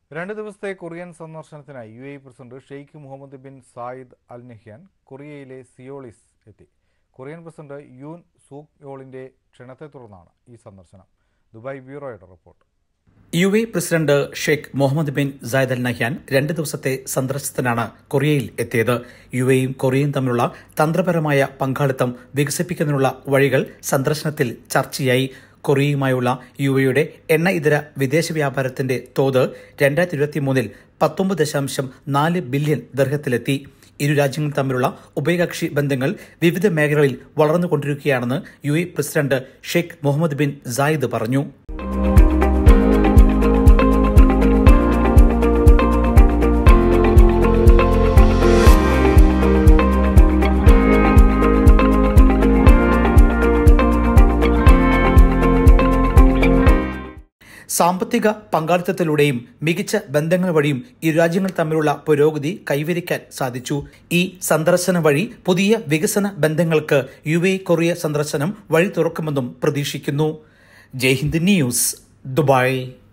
രണ്ട് ദിവസത്തെ കൊറിയൻ സന്ദർശനത്തിനായി U A president Sheikh Mohammed bin Zayed Al Nahyan കൊറിയയിലെ സിയോളിസ് എത്തി കൊറിയൻ പ്രസിഡന്റ് യൂൻ സൂക് യോളിന്റെ ക്ഷണത്തെ തുടർന്നാണ് ഈ സന്ദർശനം ദുബായ് ബ്യൂറോയുടെ report U A president Sheikh Mohammed bin Zayed Al Nahyan രണ്ട് ദിവസത്തെ സന്ദർശനത്തിനാണ് കൊറിയയിൽ എത്തിയത് യു എയും കൊറിയയും തമ്മിലുള്ള തന്ത്രപരമായ പങ്കാളിത്തം വികസിപ്പിക്കുന്നതിനുള്ള വഴികൾ സന്ദർശനത്തിൽ ചർച്ചയായി കൊറിയയുമായുള്ള യു എയുടെ എണ്ണ ഇതര വിദേശ വ്യാപാരത്തിന്റെ തോത് രണ്ടായിരത്തി ഇരുപത്തിമൂന്നിൽ പത്തൊമ്പത് ദശാംശം നാല് ബില്യൺ ദർഹത്തിലെത്തി ഇരു രാജ്യങ്ങളും തമ്മിലുള്ള ഉഭയകക്ഷി ബന്ധങ്ങൾ വിവിധ മേഖലകളിൽ വളർന്നുകൊണ്ടിരിക്കുകയാണെന്ന് U A president Sheikh Mohammed bin Zayed പറഞ്ഞു സാമ്പത്തിക പങ്കാളിത്തത്തിലൂടെയും മികച്ച ബന്ധങ്ങൾ വഴിയും ഇരു രാജ്യങ്ങൾ തമ്മിലുള്ള പുരോഗതി കൈവരിക്കാൻ സാധിച്ചു ഈ സന്ദർശനം വഴി പുതിയ വികസന ബന്ധങ്ങൾക്ക് യു എ കൊറിയ സന്ദർശനം വഴി തുറക്കുമെന്നും പ്രതീക്ഷിക്കുന്നു ജയ്ഹിന്ദ് ന്യൂസ് ദുബായ്